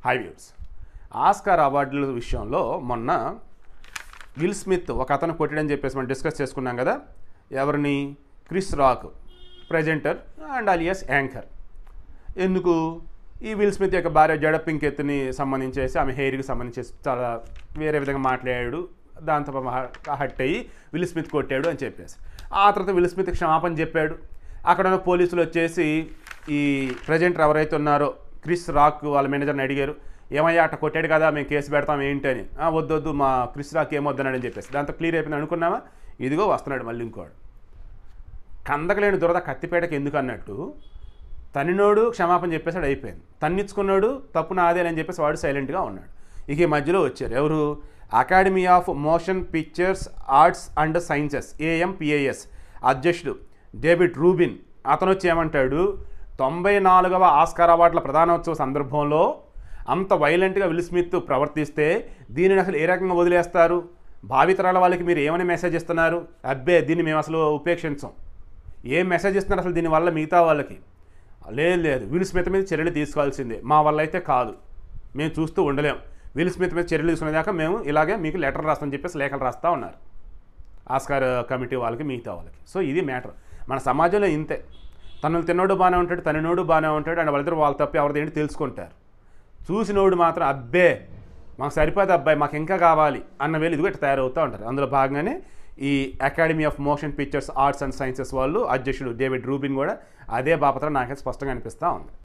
high views Oscar అవార్డుల విషయంలో మొన్న విల్ స్మిత్ ఒక అతను కొట్టాడని చెప్పేసి మనం డిస్కస్ చేసుకున్నాం కదా ఎవరిని Chris Rock presenter and alias anchor ఎందుకు ఈ విల్ స్మిత్ యొక్క భార్య జడ పింకెత్ని సంబంధించేసి ఆమె హెయిర్కి సంబంధించేసి చాలా వేరే విధంగా మాట్లాడాడు దాంతో పాపం హ- హట్ అయ్యి విల్ స్మిత్ కొట్టాడు అని చెప్పేసి ఆ తర్వాత విల్ స్మిత్ క్షమాపణ చెప్పాడు అక్కడ ఉన్న పోలీసులు వచ్చేసి ఈ ప్రజెంటర్ ఎవరైతే ఉన్నారో క్రిస్ రాక్ వాళ్ళ మేనేజర్ని అడిగారు ఏమయ్యా అట్ట కొట్టాడు కదా మేము కేసు పెడతాం ఏంటి అని "ఆ, వద్దు వద్దు మా క్రిస్ రాక్ ఏమొద్దన్నాడు అని చెప్పేసి దాంతో క్లియర్ అయిపోయింది అనుకున్నావా ఇదిగో వస్తున్నాడు మళ్ళీ ఇంకోడు కందకలేని దురద కత్తిపేటకి ఎందుకు అన్నట్టు తనినోడు క్షమాపణ చెప్పేసాడు అయిపోయింది తన్నిచ్చుకున్నాడు తప్పు నాదేనని చెప్పేసి వాడు సైలెంట్గా ఉన్నాడు ఇక ఈ మధ్యలో వచ్చారు ఎవరు Academy of Motion Pictures Arts and Sciences AMPAS అధ్యక్షుడు డేవిడ్ రూబిన్ అతను వచ్చి ఏమంటాడు తొంభై నాలుగవ ఆస్కార్ అవార్డుల ప్రధానోత్సవ సందర్భంలో అంత వైలెంట్గా విల్ స్మిత్ ప్రవర్తిస్తే దీనిని అసలు ఏ రకంగా వదిలేస్తారు భావితరాల వాళ్ళకి మీరు ఏమని మెసేజ్ ఇస్తున్నారు అబ్బే దీన్ని మేము అసలు ఉపేక్షించం ఏం మెసేజ్ ఇస్తున్నారు అసలు దీనివల్ల మిగతా వాళ్ళకి లేదు లేదు విల్ స్మిత్ మీద చర్యలు తీసుకోవాల్సిందే మా వల్ల అయితే కాదు మేము చూస్తూ ఉండలేం విల్ స్మిత్ మీద చర్యలు తీసుకునేదాకా మేము ఇలాగే మీకు లెటర్ రాస్తామని చెప్పేసి లేఖలు రాస్తూ ఉన్నారు ఆస్కార్ కమిటీ వాళ్ళకి మిగతా వాళ్ళకి సో ఇది మ్యాటర్ మన సమాజంలో ఇంతే తను తిన్నోడు బాగానే ఉంటాడు తననోడు బాగానే ఉంటాడు అండ్ వాళ్ళిద్దరు వాళ్ళ తప్పి ఎవరిది ఏంటి తెలుసుకుంటారు చూసినోడు మాత్రం అబ్బే మాకు సరిపోదు అబ్బాయి మాకు ఇంకా కావాలి అన్న వేలు ఇదిగో ఇట్లా తయారవుతూ ఉంటారు అందులో భాగంగానే ఈ Academy of Motion Pictures Arts and Sciences వాళ్ళు అధ్యక్షుడు డేవిడ్ రూబిన్ కూడా అదే బాపత్ర నాకైతే స్పష్టంగా అనిపిస్తూ ఉంది